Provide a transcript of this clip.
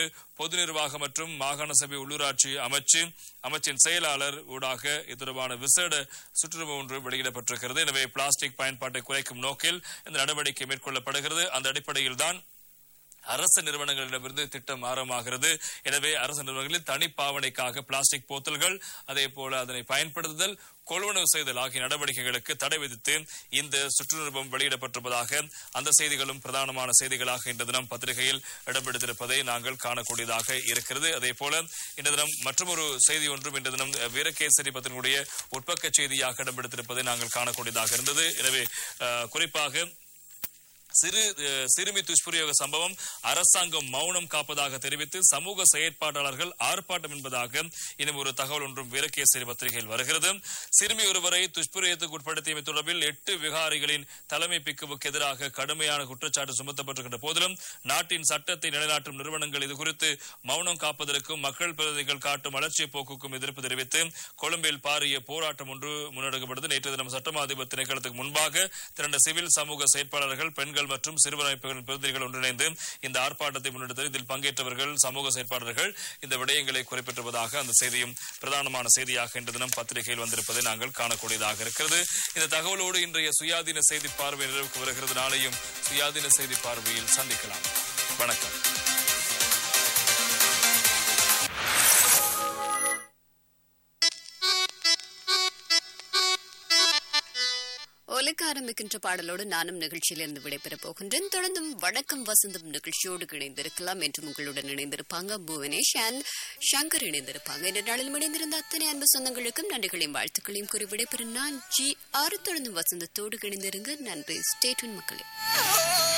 பொது நிர்வாக மற்றும் மாகாண சபை உள்ளூராட்சி அமைச்சு அமைச்சின் செயலாளர் ஊடாக இது தொடர்பான விசேட சுற்றுலா ஒன்று வெளியிடப்பட்டிருக்கிறது எனவே பிளாஸ்டிக் பயன்பாட்டை குறைக்கும் நோக்கில் இந்த நடவடிக்கை மேற்கொள்ளப்படுகிறது அந்த அடிப்படையில் தான் அரசு நிறுவனங்களிடமிருந்து திட்டம் ஆரம்பமாகிறது எனவே அரசு நிறுவனங்களில் தனிப்பாவனைக்காக பிளாஸ்டிக் போத்தல்கள் அதே போல அதனை பயன்படுத்துதல் கொள்வனவு செய்தல் ஆகிய நடவடிக்கைகளுக்கு தடை விதித்து இந்த சுற்றுநிருபம் வெளியிடப்பட்டிருப்பதாக அந்த செய்திகளும் பிரதானமான செய்திகளாக இன்று தினம் பத்திரிகையில் இடம்பெடுத்திருப்பதை நாங்கள் காணக்கூடியதாக இருக்கிறது அதே போல இன்று தினம் மற்றொரு செய்தி ஒன்றும் இன்று தினம் வீரகேசரி பத்தினுடைய உட்பக்க செய்தியாக இடம்பெடுத்திருப்பதை நாங்கள் காணக்கூடியதாக இருந்தது எனவே அஹ், குறிப்பாக சிறு அஹ், சிறுமி துஷ்பிரயோக சம்பவம் அரசாங்கம் மௌனம் காப்பதாக தெரிவித்து சமூக செயற்பாட்டாளர்கள் ஆர்ப்பாட்டம் என்பதாக இன்னும் ஒரு தகவல் ஒன்றும் வீரகேசரி பத்திரிகையில் வருகிறது சிறுமி ஒருவரை துஷ்பிரயோகத்துக்கு உட்படுத்தியமை தொடர்பில் எட்டு விகாரிகளின் தலைமை பிக்குவுக்கு எதிராக கடுமையான குற்றச்சாட்டு சுமத்தப்பட்டிருக்கின்ற போதிலும் நாட்டின் சட்டத்தை நிலைநாட்டும் நிறுவனங்கள் இதுகுறித்து மௌனம் காப்பதற்கும் மக்கள் பிரதிநிதிகள் காட்டும் அலட்சிய போக்குக்கும் எதிர்ப்பு தெரிவித்து கொழும்பில் பாரிய போராட்டம் ஒன்று முன்னெடுக்கப்பட்டது நேற்று தினம் சட்டமா அதிபர் திணைக்களத்துக்கு முன்பாக திரண்ட சிவில் சமூக செயற்பாளர்கள் பெண்கள் மற்றும் சிறுவர் அமைப்புகளின் பிரதிநிதிகள் ஒன்றிணைந்து இந்த ஆர்ப்பாட்டத்தை முன்னெடுத்தது இதில் பங்கேற்றவர்கள் சமூக செயற்பாளர்கள் இந்த விடயங்களை குறிப்பிட்டிருப்பதாக அந்த செய்தியும் பிரதானமான செய்தியாக இன்று தினம் பத்திரிகையில் வந்திருப்பதை நாங்கள் காணக்கூடியதாக இருக்கிறது இந்த தகவலோடு இன்றைய சுயாதீன செய்தி பார்வை நிறைவுக்கு வருகிறது நாளையும் சுயாதீன செய்தி பார்வையில் சந்திக்கலாம் வணக்கம் ஒலிக்க ஆரம்பிக்கின்ற பாடலோடு நானும் நிகழ்ச்சியிலிருந்து விடைபெறப் போகின்றேன் தொடர்ந்தும் வணக்கம் வசந்தம் நிகழ்ச்சியோடு இணைந்திருக்கலாம் என்று உங்களுடன் இணைந்திருப்பாங்க புவனேஷ் அண்ட் சங்கர் இணைந்திருப்பாங்க இந்த நாளில் இணைந்திருந்த அத்தனை அன்பு சொந்தங்களுக்கும் நன்றிகளையும் வாழ்த்துக்களையும் கூறி விடைபெறும் நான் ஜி ஆறு தொடர்ந்தும் வசந்தத்தோடு இணைந்திருங்க நன்றி ஸ்டேட்வின் மக்களே